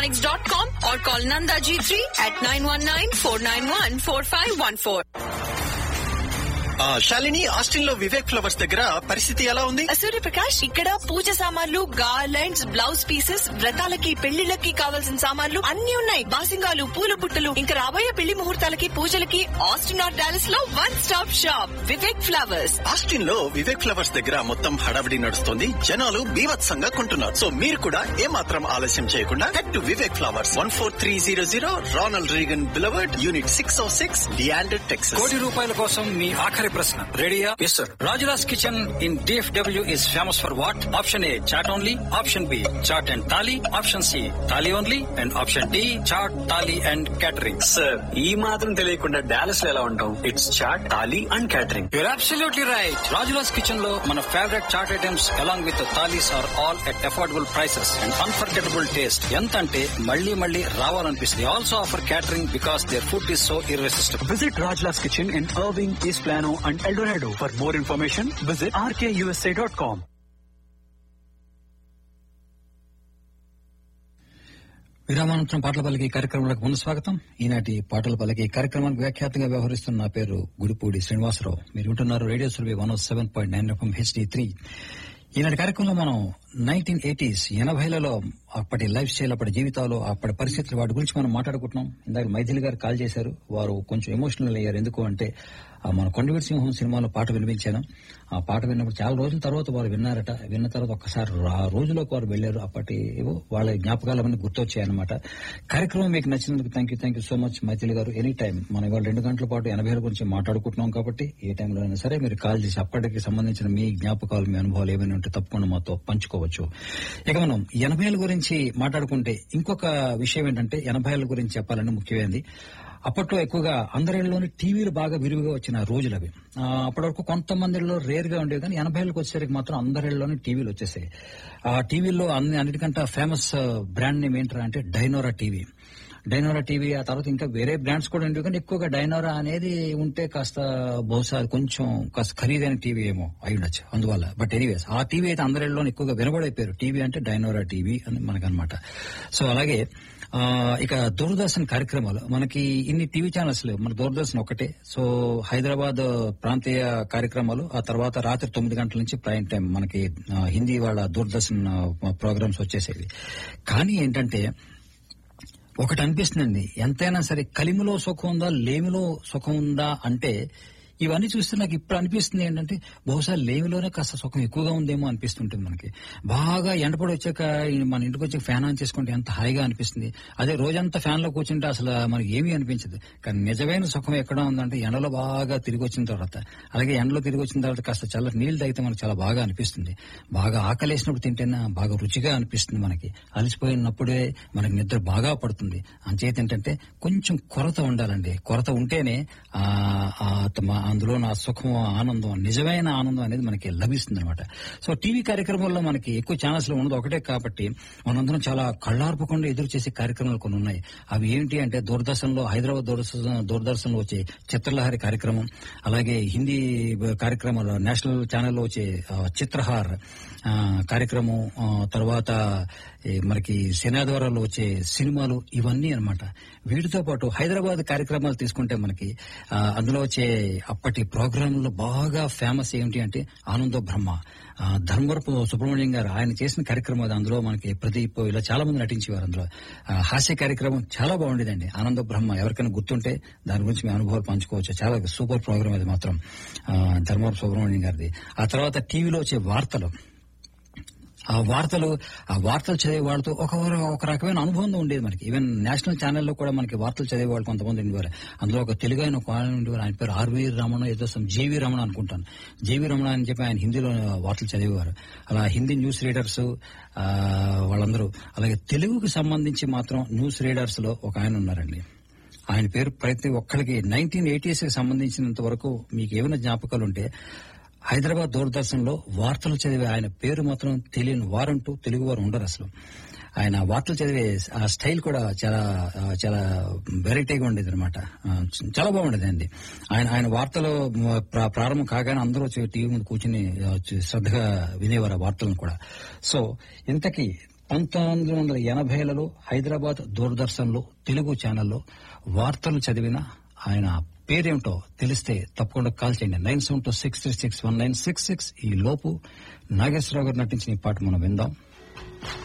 Dynamics.com or call Nanda G3 at 919-491-4514. ఆ, Shalini Austin లో Vivek flowers దగ్గర పరిస్థితి ఎలా ఉంది సూర్యప్రకాష్ ఇక్కడ పూజ సామాన్లు గార్లెండ్స్ బ్లౌజ్ పీసెస్ వ్రతాలకి పెళ్లిళ్ళకి కావాల్సిన సామాన్లు అన్ని ఉన్నాయి బాసింగాలు పూల బుట్టలు ఇంకా రాబోయే పెళ్లి ముహూర్తాలకి పూజలకి ఆస్టిన్ ఆర్ డాలస్ లో one stop shop Vivek flowers Austin లో వివేక్ ఫ్లవర్స్ దగ్గర మొత్తం హడావిడి నడుస్తుంది జనాలు బీభత్సంగా కొంటున్నారు సో మీరు కూడా ఏమాత్రం ఆలస్యం చేయకుండా head to Vivek flowers one four three zero zero Ronald Reagan boulevard unit six O six డియాండెడ్ టెక్సస్ కోటి రూపాయల కోసం మీ ఆఖరి ప్రశ్న రెడీయా yes sir Rajula's kitchen in DFW is famous for what option A chaat only option B chaat and thali option C thali only and option D chaat thali and catering sir ఈ మాత్రం తెలియకుండా డాలస్ లో ఎలా ఉంటాం it's chaat thali and catering you're absolutely right Rajula's kitchen లో మన favourite chaat items along with thalis are all at affordable prices and unforgettable taste ఎంత అంటే మళ్ళీ మళ్ళీ రావాలనిపిస్తుంది also offer catering because there food is so irresistible Visit Rajla's Kitchen in Irving, East Plano, and El Dorado. For more information, visit rkusa.com. విరామానంతరం పాటల పలికి కార్యక్రమాలకు ముందు స్వాగతం ఈనాటి పాటల పలికి కార్యక్రమానికి వ్యాఖ్యాతగా వ్యవహరిస్తున్న నా పేరు గుడిపూడి శ్రీనివాసరావు మీరు వింటున్నారు radio Surabhi one seven point nine FM HD three ఈనాటి కార్యక్రమంలో మనం నైన్టీన్ ఎయిటీస్ ఎనభైలలో అప్పటి లైఫ్ స్టైల్ అప్పటి జీవితాలు అప్పటి పరిస్థితులు వాటి గురించి మనం మాట్లాడుకుంటున్నాం ఇందాక మైథిలి గారు కాల్ చేశారు వారు కొంచెం ఎమోషనల్ అయ్యారు ఎందుకు అంటే ఆ మన కొండవీటి సింహం సినిమాలో పాట వినిపించాను ఆ పాట విన్నప్పుడు చాలా రోజుల తర్వాత వారు విన్నారట విన్న తర్వాత ఒక్కసారి ఆ రోజులోకి వారు వెళ్లారు అప్పటి ఏవో వాళ్ళ జ్ఞాపకాలు అవన్నీ గుర్తొచ్చాయన్నమాట కార్యక్రమం మీకు నచ్చినందుకు thank you thank you so much Maithili garu any time మనం ఇవాళ రెండు గంటల పాటు ఎనభై గురించి మాట్లాడుకుంటున్నాం కాబట్టి ఏ టైంలో అయినా సరే మీరు కాల్ చేసి అప్పటికి సంబంధించిన మీ జ్ఞాపకాలు మీ అనుభవాలు ఏమైనా ఉంటే తప్పకుండా మాతో పంచుకోవచ్చు ఇక మనం ఎనభైల గురించి మాట్లాడుకుంటే ఇంకొక విషయం ఏంటంటే ఎనభైల గురించి చెప్పాలని ముఖ్యమైనది అప్పట్లో ఎక్కువగా అందరిలోని టీవీలు బాగా విరివిగా వచ్చిన రోజులు అవి ఆ, అప్పటి వరకు కొంతమందిలో రేర్ గా ఉండేవి కానీ ఎనభైలకు వచ్చేసరికి మాత్రం అందరిలోని టీవీలు వచ్చేసాయి ఆ టీవీల్లో అన్ని అన్నిటికంటే ఫేమస్ బ్రాండ్ నేమ్ ఏంటరా అంటే డైనోరా టీవీ డైనోరా టీవీ ఆ తర్వాత ఇంకా వేరే బ్రాండ్స్ కూడా ఉండేవి కానీ ఎక్కువగా డైనోరా అనేది ఉంటే కాస్త బహుశా అది కొంచెం కాస్త ఖరీదైన టీవీ ఏమో అయి ఉండొచ్చు అందువల్ల బట్ ఎనీవేస్ ఆ టీవీ అయితే అందరిలో ఎక్కువగా వినబడైపోయారు టీవీ అంటే డైనోరా టీవీ అని మనకనమాట సో అలాగే ఆ, ఇక దూరదర్శన్ కార్యక్రమాలు మనకి ఇన్ని టీవీ ఛానల్స్ లేవు మన దూరదర్శన్ ఒకటే సో హైదరాబాద్ ప్రాంతీయ కార్యక్రమాలు ఆ తర్వాత రాత్రి తొమ్మిది గంటల నుంచి ప్రైమ్ టైం మనకి ఆ, హిందీ వాళ్ళ దూరదర్శన్ ప్రోగ్రామ్స్ వచ్చేసేవి కానీ ఏంటంటే ఒకటి అనిపిస్తుందండి ఎంతైనా సరే కలిమిలో సుఖం ఉందా లేమిలో సుఖం ఉందా అంటే ఇవన్నీ చూస్తే నాకు ఇప్పుడు అనిపిస్తుంది ఏంటంటే బహుశా లేమిలోనే కాస్త సుఖం ఎక్కువగా ఉందేమో అనిపిస్తుంటుంది మనకి బాగా ఎండపడి వచ్చాక ఈ మన ఇంటికి వచ్చి ఫ్యాన్ ఆన్ చేసుకుంటే ఎంత హాయిగా అనిపిస్తుంది అదే రోజంతా ఫ్యాన్ లో కూర్చుంటే అసలు మనకి ఏమీ అనిపించదు కానీ నిజమైన సుఖం ఎక్కడ ఉందంటే ఎండలో బాగా తిరిగి వచ్చిన తర్వాత అలాగే ఎండలో తిరిగి వచ్చిన తర్వాత కాస్త చల్లటి నీళ్లు తాగితే మనకు చాలా బాగా అనిపిస్తుంది బాగా ఆకలేసినప్పుడు తింటేనే బాగా రుచిగా అనిపిస్తుంది మనకి అలసిపోయినప్పుడే మనకి నిద్ర బాగా పడుతుంది అంచేత ఏంటంటే కొంచెం కొరత ఉండాలండి కొరత ఉంటేనే ఆ ఆ తమ- అందులో నా సుఖం ఆనందం నిజమైన ఆనందం అనేది మనకి లభిస్తుంది అనమాట సో టీవీ కార్యక్రమాల్లో మనకి ఎక్కువ ఛానల్స్ లో ఉన్నది ఒకటే కాబట్టి మనందరం చాలా కళ్ళార్పకుండా ఎదురు చేసే కార్యక్రమాలు కొన్ని ఉన్నాయి అవి ఏంటి అంటే దూరదర్శన్లో హైదరాబాద్ దూరదర్శన్ దూరదర్శన్లో వచ్చే చిత్రలహరి కార్యక్రమం అలాగే హిందీ కార్యక్రమాలు నేషనల్ ఛానల్లో వచ్చే ఆ, చిత్రహార్ ఆ, కార్యక్రమం ఆ, తర్వాత ఈ మనకి శనాద్వారాల్లో వచ్చే సినిమాలు ఇవన్నీ అన్నమాట వీటితో పాటు హైదరాబాద్ కార్యక్రమాలు తీసుకుంటే మనకి ఆ, అందులో వచ్చే అప్పటి ప్రోగ్రాంలో బాగా ఫేమస్ ఏంటి అంటే ఆనందో బ్రహ్మ ఆ, ధర్మవరపు సుబ్రహ్మణ్యం గారు ఆయన చేసిన కార్యక్రమం అది అందులో మనకి ప్రదీప్ ఇలా చాలా మంది నటించేవారు అందులో ఆ, హాస్య కార్యక్రమం చాలా బాగుండేదండి ఆనంద బ్రహ్మ ఎవరికైనా గుర్తుంటే దాని గురించి మీ అనుభవాలు పంచుకోవచ్చు చాలా సూపర్ ప్రోగ్రామ్ అది మాత్రం ఆ, ధర్మవరపు సుబ్రహ్మణ్యం గారిది ఆ తర్వాత టీవీలో వచ్చే వార్తలు ఆ వార్తలు ఆ వార్తలు చదివే వాళ్ళతో ఒక ఒక రకమైన అనుబంధం ఉండేది మనకి ఈవెన్ నేషనల్ ఛానల్లో కూడా మనకి వార్తలు చదివే వాళ్ళు కొంతమంది ఉండేవారు అందులో ఒక తెలుగు ఆయన ఒక ఆయన ఉండేవారు ఆయన పేరు ఆర్వి రమణ ఏదో సమ్ జేవి రమణ అనుకుంటాను జేవి రమణ అని చెప్పి ఆయన హిందీలో వార్తలు చదివేవారు అలా హిందీ న్యూస్ రీడర్స్ ఆ, వాళ్ళందరూ అలాగే తెలుగుకి సంబంధించి మాత్రం న్యూస్ రీడర్స్ లో ఒక ఆయన ఉన్నారండి ఆయన పేరు ప్రతి ఒక్కరికి నైన్టీన్ ఎయిటీస్ కి సంబంధించినంత వరకు మీకు ఏమైనా జ్ఞాపకాలు ఉంటే హైదరాబాద్ దూరదర్శన్ లో వార్తలు చదివే ఆయన పేరు మాత్రం తెలియని వారంటూ తెలుగు వారు ఉండరు అసలు ఆయన వార్తలు చదివే ఆ స్టైల్ కూడా చాలా ఆ, చాలా వెరైటీగా ఉండేది అనమాట చాలా బాగుండేది అండి ఆయన ఆయన వార్తలు మ, ప్రా- ప్రారంభం కాగానే అందరూ వచ్చి టీవీ ముందు కూర్చుని ఆ, చ- శ్రద్ధగా వినేవారు ఆ వార్తలను కూడా సో ఇంతకీ పంతొమ్మిది వందల ఎనభైలలో హైదరాబాద్ దూరదర్శన్ లో తెలుగు ఛానల్లో వార్తలు చదివిన ఆయన పేరేమిటో తెలిస్తే తప్పకుండా కాల్ చేయండి nine seven two six three six one nine six six ఈ లోపు నాగేశ్వరరావు గారు నటించిన ఈ పాట మనం విందాం